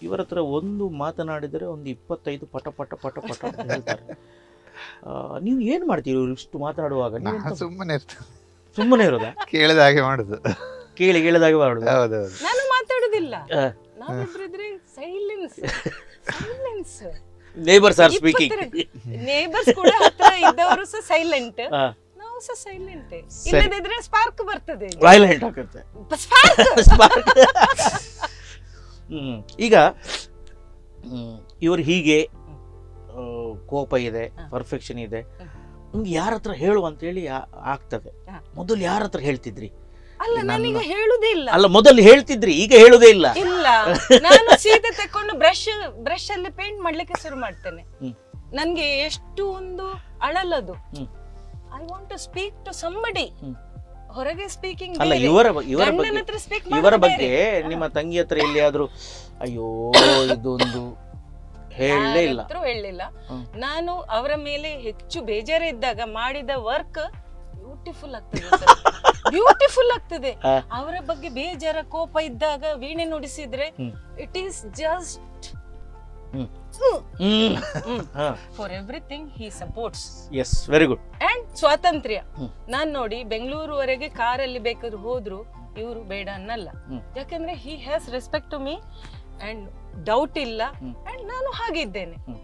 ಇವರ ಹತ್ರ ಒಂದು ಮಾತನಾಡಿದರೆ ಒಂದು ಇಪ್ಪತ್ತೈದು ಪಟ ಪಟ ಪಟ ಪಟ ಅಂತ ಹೇಳ್ತಾರೆ ಆ, ನೀವು ಏನು ಮಾಡ್ತೀರಿ ಇವ್ರು ಇಷ್ಟು ಮಾತನಾಡುವಾಗ ನೀವು ನಾನು ಸುಮ್ಮನೆ ಇರ್ತೇನೆ ಸುಮ್ಮನೆ ಇರೋದಾ ಕೇಳಿದ ಹಾಗೆ ಮಾಡುದು ಕೇಳಿ ಕೇಳಿದಾಗ ಮಾಡುದು ಹೌದೌದು ನಾನು ಮಾತಾಡುದಿಲ್ಲ ಆ. ನಾವಿಬ್ರಿದ್ರೆ silence silence neighbours are speaking neighbours ಕೂಡ ಹತ್ರ ಇದ್ದವರು ಸಹ ಸೈಲೆಂಟ್ ನಾವು ಸಹ ಸೈಲೆಂಟ್ ಇಲ್ಲದಿದ್ರೆ ಸ್ಪಾರ್ಕ್ ಬರ್ತದೆ ವೈಲೆಂಟ್ ಆಗುತ್ತೆ ಸ್ಪಾರ್ಕ್ ಹ್ಮ್. ಈಗ ಹ್ಮ್, ಇವ್ರು ಹೀಗೆ ಆ, ಕೋಪ ಇದೆ ಪರ್ಫೆಕ್ಷನ್ ಇದೆ ನಿಮ್ಗೆ ಯಾರ ಹತ್ರ ಹೇಳು ಅಂತೇಳಿ ಆ- ಆಗ್ತದೆ ಹ. ಮೊದಲು ಯಾರ ಹತ್ರ ಹೇಳ್ತಿದ್ರಿ ಅಲ್ಲ ನಾನೀಗ ಹೇಳುದೇ ಇಲ್ಲ ಅಲ್ಲ ಮೊದಲು ಹೇಳ್ತಿದ್ರಿ ಈಗ ಹೇಳುದೇ ಇಲ್ಲ ಇಲ್ಲ ನಾನು ಸೀದೆ ತಕೊಂಡು ಬ್ರಷ್ ಬ್ರಷ್ ಅಲ್ಲಿ ಪೇಂಟ್ ಮಾಡ್ಲಿಕ್ಕೆ ಶುರು ಮಾಡ್ತೇನೆ ಹ್ಮ್. ನನ್ಗೆ ಎಷ್ಟು ಒಂದು ಅಳಲದು hmm. I want to speak to somebody hmm. ಹೊರಗೆ ಸ್ಪೀಕಿಂಗ್ ಅಲ್ಲ ಇವರ ಬ- ಇವರ ಗಂಡನ ಬಗ್ಗೆ ಹತ್ರ ಸ್ಪೀಕ್ ಇವರ ಬಗ್ಗೆ ನಿಮ್ಮ ತಂಗಿ ಹತ್ರ ಎಲ್ಲಿಯಾದ್ರೂ ಅಯ್ಯೋ ಇದೊಂದು ಹೇಳಲೇ ಇಲ್ಲ ಹೇಳಿಲ್ಲ ಹ್ಮ್. ನಾನು ಅವರ ಮೇಲೆ ಹೆಚ್ಚು ಬೇಜಾರಿದ್ದಾಗ ಮಾಡಿದ ವರ್ಕ್ ಬ್ಯೂಟಿಫುಲ್ ಆಗ್ತದೆ ಬ್ಯೂಟಿಫುಲ್ ಆಗ್ತದೆ ಹಾ. ಅವರ ಬಗ್ಗೆ ಬೇಜಾರ ಕೋಪ ಇದ್ದಾಗ ವೀಣೆ ನುಡಿಸಿದ್ರೆ hmm. It is just hmm. Hmm ಹಾ for everything he supports yes very good and ಸ್ವಾತಂತ್ರ್ಯ ಹ್ಮ್. ನಾನ್ ನೋಡಿ ಬೆಂಗಳೂರುವರೆಗೆ ಕಾರಲ್ಲಿ ಬೇಕಾದ್ರೂ ಹೋದ್ರು ಇವರು ಬೇಡ ಅನ್ನಲ್ಲ ಹ್ಮ್. ಯಾಕಂದ್ರೆ he has respect to me and doubt ಇಲ್ಲ ಹ್ಮ್. ಅಂಡ್ ನಾನು ಹಾಗಿದ್ದೇನೆ ಹ್ಮ್.